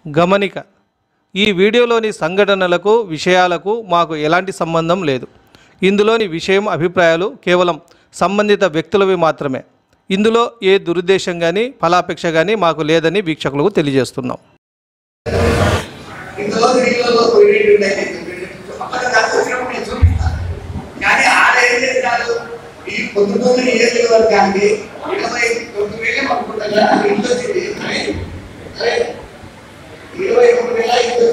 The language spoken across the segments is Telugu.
గమనిక ఈ వీడియోలోని సంఘటనలకు విషయాలకు మాకు ఎలాంటి సంబంధం లేదు ఇందులోని విషయం అభిప్రాయాలు కేవలం సంబంధిత వ్యక్తులవి మాత్రమే ఇందులో ఏ దురుద్దేశం కానీ ఫలాపేక్ష కానీ మాకు లేదని వీక్షకులకు తెలియజేస్తున్నాం ఇంతలోకి నీళ్ళలో పోయినట్టు ఉన్నాయి. పక్కన దాచి వచ్చినప్పుడు నేను చూపిస్తాను. కానీ ఆడ ఏం చేసినారు ఈ పొద్దు పొద్దున ఏళ్ళు వర్గానికి ఇరవై తొమ్మిది వేలు అనుకుంటా ఇల్లు వచ్చింది అరే, అరే, ఇరవై మూడు వేల ఇల్లు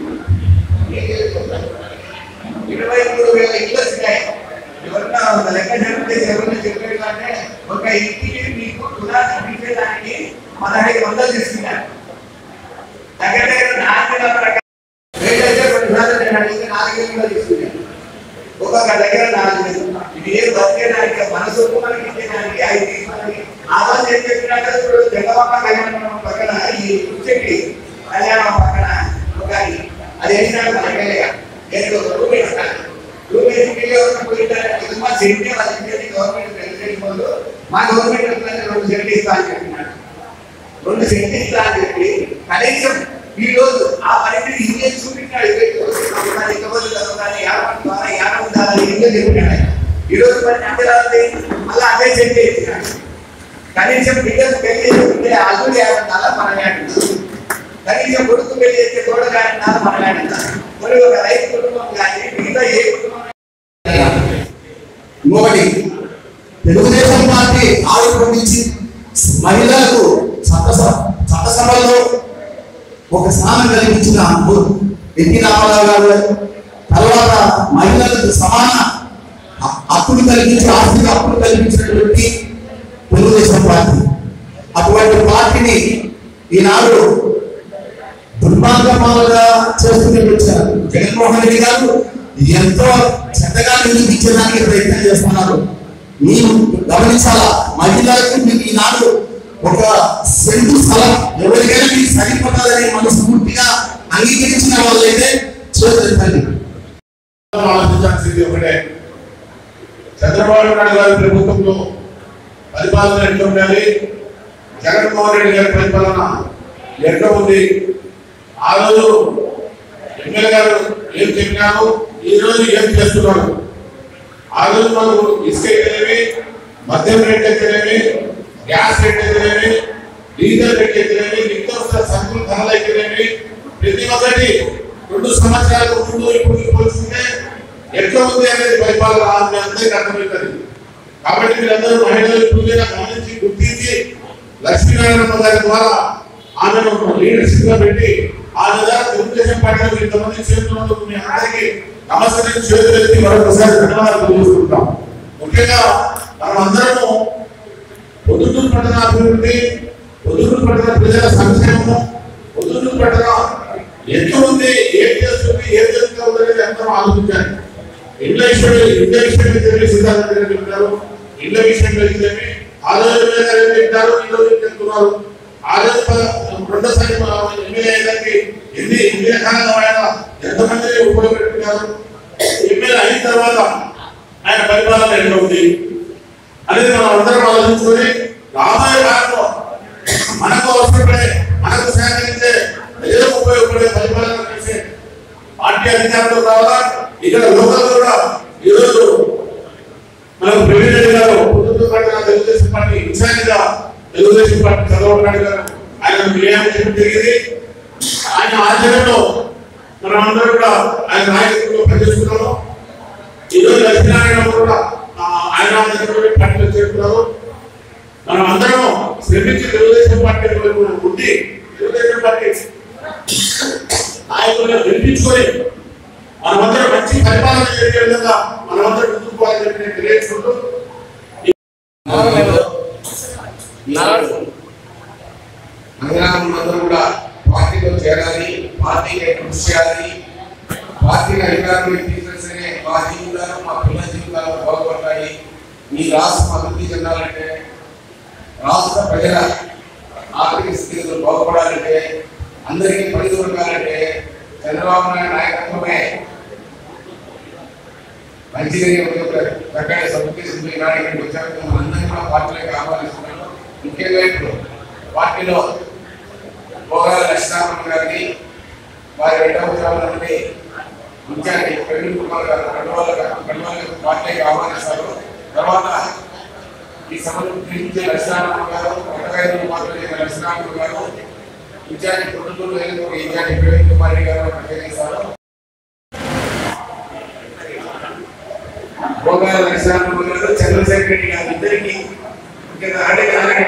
ఇరవై మూడు వేల ఇల్లు వచ్చినాయి ఎవరన్నా ఒక లెక్క చెప్తే ఎవరన్నా చెప్పేటంటే ఒక ఇంటికి మీకు తులా చూపించేదానికి పదహైదు వందలు తీసుకున్నారు దగ్గర దగ్గర నాలుగు వేల ప్రకారం రేట్ అయితే కొన్నిసార్లు నేను అడిగితే నాలుగు వేలు కూడా తీసుకున్నాను ఒక్కొక్క దగ్గర నాలుగు వేలు ఇది ఏం బతికేదానికి మనసు మనకి ఇచ్చేదానికి ఐదు తీసుకోవడానికి ఆ రోజు ఏం చెప్పినాక ఇప్పుడు జగమమ్మ కళ్యాణం పక్కన ఈ చెట్టి కళ్యాణం పక్కన ఒక అది వేసినాక మనకెళ్ళగా నేను ఒక రూమ్ వేస్తాను రూమ్ వేసి పిల్లి ఎవరైనా పోయింటారు ఇది మా సెంటే వాళ్ళ ఇంటి గవర్నమెంట్ ప్రెసిడెంట్ వాళ్ళు మా గవర్నమెంట్ రెండు సెంట్ ఇస్తా అని చెప్పినాడు రెండు సెంట్ ఇస్తా అని చెప్పి కనీసం ఈ రోజు ఆ పరిస్థితి ఇండియన్ చూపించాడు ఇకపోతే చదవగానే యాభై ద్వారా యాభై ఉండాలని ఇండియన్ చెప్పినాడు ఆయన. ఈ రోజు మరి అంతే రాదు మళ్ళీ అదే సెంట్ ఇచ్చినాడు కనీసం బిడ్డకు పెళ్లి చేసుకుంటే అల్లుడు ఏమన్నా మనగాడు కనీసం కొడుకు పెళ్లి చేస్తే తోడగాని మనగాడు మరి ఒక రైతు కుటుంబం కానీ మిగతా ఏ కుటుంబం ఇంకొకటి తెలుగుదేశం పార్టీ ఆవిర్భవించి మహిళలకు చట్టసభ చట్టసభలో ఒక స్థానం కల్పించిన ఎన్టీ రామారావు గారు తర్వాత మహిళలకు సమాన హ- హక్కులు కల్పించి ఆర్థిక హక్కులు కల్పించినటువంటి తెలుగుదేశం పార్టీ అటువంటి పార్టీని ఈనాడు దుర్మార్గమాలుగా చేస్తూనే వచ్చారు జగన్మోహన్ రెడ్డి గారు ఎంతో చెత్తగా నిరూపించడానికి ప్రయత్నం చేస్తున్నారు మీరు గమనించాలా మహిళలకు మీకు ఈనాడు ఒక సెంటు స్థలం ఎవరికైనా మీకు సరిపడాలని మనస్ఫూర్తిగా అంగీకరించిన వాళ్ళైతే చేతండి ఆలోచించాల్సింది ఒకటే చంద్రబాబు నాయుడు గారి ప్రభుత్వంలో పరిపాలన ఎట్లా ఉండాలి జగన్మోహన్ రెడ్డి గారి పరిపాలన ఎట్లా ఉంది ఆ రోజు ఎమ్మెల్యే గారు ఏం చెప్పినారు ఈ రోజు ఏం చేస్తున్నారు ఆ రోజు మనకు ఇసుక అయితేనేమి మద్యం రేట్ అయితేనేమి గ్యాస్ రేట్ అయితేనేమి డీజిల్ రేట్ అయితేనేమి నిత్యావసర సరుకుల ధరలు అయితేనేమి ప్రతి ఒక్కటి రెండు సంవత్సరాల ముందు ఇప్పుడు పోల్చుకుంటే ఎట్లా ఉంది అనేది పరిపాలన మీ అందరికీ అర్థమవుతుంది కాబట్టి మీరందరూ మహిళలు పూజగా గమనించి గుర్తించి లక్ష్మీనారాయణ గారి ద్వారా ఆమెను లీడర్షిప్ గా పెట్టి ఆ విధంగా తెలుగుదేశం పార్టీలో ఇంతమంది చేస్తున్నందుకు మీ అందరికీ నమస్కరించి చేతులెత్తి మరొకసారి ధన్యవాదాలు తెలియజేసుకుంటాం ముఖ్యంగా మనం అందరము పొద్దుటూరు పట్టణ అభివృద్ధి పొద్దుటూరు పట్టణ ప్రజల సంక్షేమము పొద్దుటూరు పట్టణ ఎంత ఉంది ఏం చేస్తుంది ఏం జరుగుతూ ఉంది అనేది అందరం ఆలోచించాలి ఇళ్ళ విషయంలో ఇళ్ళ విషయంలో తెలియ సిద్ధాంతం గారు చెప్తారు ఇళ్ళ విషయంలో ఇదేమి ఆ రోజు ఎమ్మెల్యే గారు ఏం చెప్తారు ఈ రోజు ఏం చెప్తున్నారు ఆ రోజు ప- రెండోసారి మా ఎమ్మెల్యే అయ్యేదానికి ఎన్ని ఎన్ని రకాలుగా ఆయన ఎంతమంది ఉపయోగపెట్టుకున్నారు ఎమ్మెల్యే అయిన తర్వాత ఆయన పరిపాలన ఎట్లా ఉంది అనేది మనం అందరం ఆలోచించుకొని రాబోయే కాలంలో మనకు అవసరపడే మనకు సహకరించే ప్రజలకు ఉపయోగపడే పరిపాలన చేసే పార్టీ అధికారంలో రావాలా ఇక్కడ లోకల్ కూడా ఈరోజు మనకు ప్రవీణ్ రెడ్డి గారు పొద్దుటూరు పట్టణ తెలుగుదేశం పార్టీ ఇన్ఛార్జ్ గా తెలుగుదేశం పార్టీ చంద్రబాబు నాయుడు గారు ఆయన విజయం చేయడం జరిగింది ఆయన ఆధ్వర్యంలో మనం అందరూ కూడా ఆయన నాయకుడిగా పనిచేస్తున్నాము ఈరోజు లక్ష్మీనారాయణ కూడా ఆ, ఆయన ఆధ్వర్యంలో పార్టీలో చేరుతున్నారు మనం అందరం శ్రమించి తెలుగుదేశం పార్టీ వైపు ఉండి తెలుగుదేశం పార్టీ నాయకులుగా గెలిపించుకొని మనమందరం మంచి పరిపాలన జరిగే విధంగా మనమందరం ముందుకు పోవాలని చెప్పి నేను తెలియజేసుకుంటూ మంగళవారం అందరూ కూడా పార్టీలో చేరాలి పార్టీకి కృషి చేయాలి పార్టీని అధికారంలోకి తీసుకొస్తేనే మా జీవితాలు మా పిల్లల జీవితాలు బాగుపడతాయి మీ రాష్ట్రం అభివృద్ధి చెందాలంటే రాష్ట్ర ప్రజల ఆర్థిక స్థితిగతులు బాగుపడాలంటే అందరికీ పని దొరకాలంటే చంద్రబాబు నాయుడు నాయకత్వమే మంచిగా చక్కగా సభ్యులు నాయకుడికి వచ్చాక మనందరం కూడా పార్టీలోకి ఆహ్వానిస్తున్నాను ముఖ్యంగా ఇప్పుడు పార్టీలో పోగాల లక్ష్మీనారాయణ గారిని వారి రెండవ జిల్లాలోని ఇన్ఛార్జి ప్రవీణ్ కుమార్ గారు కండువాల కండువాల పార్టీకి ఆహ్వానిస్తారు తర్వాత ఈ సభను నిర్మించే లక్ష్మణ గారు కొత్తగా మాట్లాడే లక్ష్మణ గారు ఇన్ఛార్జి కుటుంబంలో ఇన్ఛార్జి ప్రవీణ్ కుమార్ రెడ్డి గారు ప్రత్యేకిస్తారు భోగాల లక్ష్మణ గారు చంద్రశేఖర్ రెడ్డి గారు ఇద్దరికి ఇక్కడ అంటే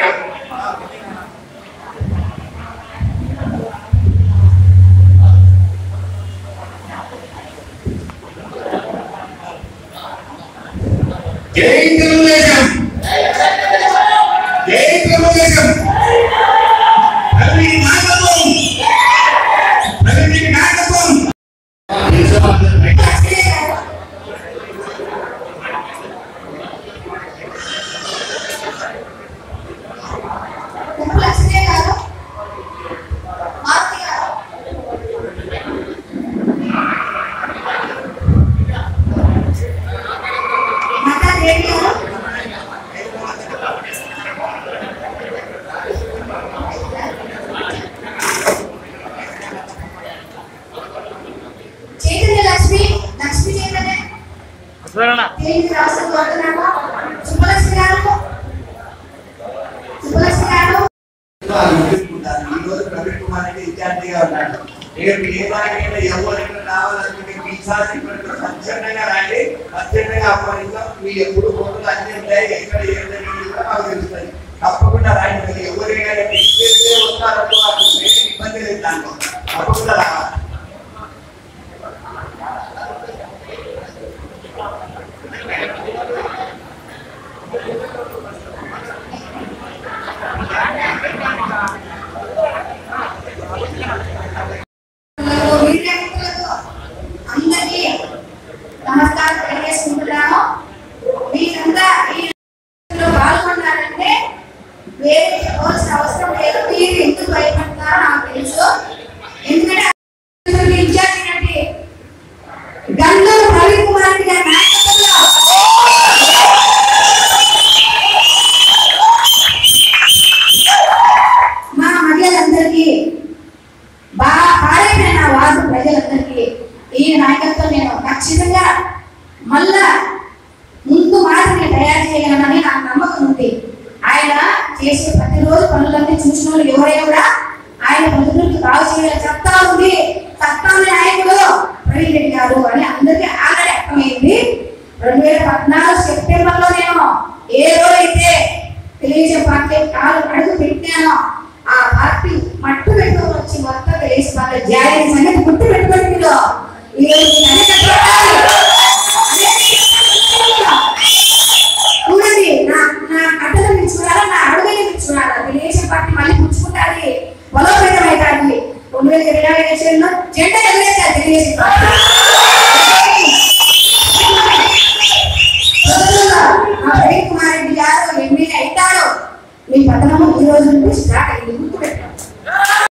జై తెలుగుదేశం జై తెలుగుదేశం ప్రవీణ్ నాయకత్వం ప్రవీణ్ నాయకత్వం ఉప్పు లక్ష్మీ గారు మారుతి గారు మతా దేవి గారు చైతన్య లక్ష్మి లక్ష్మి చైతన్య తెలుగు రాష్ట్ర కోరుతున్నాము సుబ్బలక్ష్మి గారు సుబ్బలక్ష్మి గారు అనుకుంటారు ఈ రోజు ప్రవీణ్ కుమార్ రెడ్డి ఇన్ఛార్జిగా ఉన్నాడు రేపు ఏ నాయకుడు ఎవరికి రావాలనుకుంటే మీసారి స్వచ్ఛందంగా రాండి స్వచ్ఛందంగా ఆహ్వానిస్తాం మీ ఎప్పుడు ఫోటోలు అన్ని ఉంటాయి ఎక్కడ ఏం జరిగింది కూడా మాకు తెలుస్తుంది తప్పకుండా రాండి మీరు ఎవరైనా ఇస్తే వస్తారో అప్పుడు ఏం ఇబ్బంది లేదు దాంట్లో తప్పకుండా రావాలి మీడియా మిత్రులకు అందరికీ నమస్కారం తెలియజేసుకుంటున్నాను మీరంతా ఈ లో పాల్గొన్నారంటే వేరే చెప్పవలసిన అవసరం లేదు మీరు ఎందుకు భయపడతారో నాకు తెలుసు ఎందుకంటే అసలు ఇన్ఛార్జ్ అయినటువంటి గంధం ప్రవీణ్ కుమార్ రెడ్డి గారి నాయకత్వంలో మా మహిళలందరికీ బాగా పాడైన నా వార్డు ప్రజలందరికీ ఈ నాయకత్వం నేను ఖచ్చితంగా మళ్ళా ముందు మాదిరిని తయారు చేయగలనని నాకు నమ్మకం ఉంది ఆయన చేసే ప్రతిరోజు పనులన్నీ చూసిన వాళ్ళు ఎవరైనా కూడా ఆయన ప్రజలకు బాగు చేయాలి చెప్తా ఉంది చెప్తా ఉంది నాయకుడు ప్రవీణ్ రెడ్డి గారు అని అందరికీ ఆల్రెడీ అర్థమైంది రెండు వేల పద్నాలుగు సెప్టెంబర్ లో నేను ఏ రోజైతే తెలుగుదేశం పార్టీ కాలు అడుగు పెట్టానో ఆ పార్టీ మట్టు పెట్టుకొని వచ్చి మొత్తం తెలుగుదేశం పార్టీ జారీ సంగతి గుర్తు పెట్టుకోండి మీరు ఈ రోజు మీ అనేక చోట్ల చూడండి నా నా కట్టలు మీరు చూడాలా నా అడుగుని మీరు చూడాలా తెలుగుదేశం పార్టీ మళ్ళీ పుచ్చుకుంటాది బలోపేతం అవుతాది రెండు వేల ఇరవై నాలుగు ఎలక్షన్లో జెండా ఎదురేస్తారు తెలుగుదేశం పార్టీ ప్రజల్లో ఆ ప్రవీణ్ కుమార్ రెడ్డి గారు ఎమ్మెల్యే అవుతాడు మీ పతనము ఈ రోజు నుండి స్టార్ట్ అయింది గుర్తుపెట్టుకోండి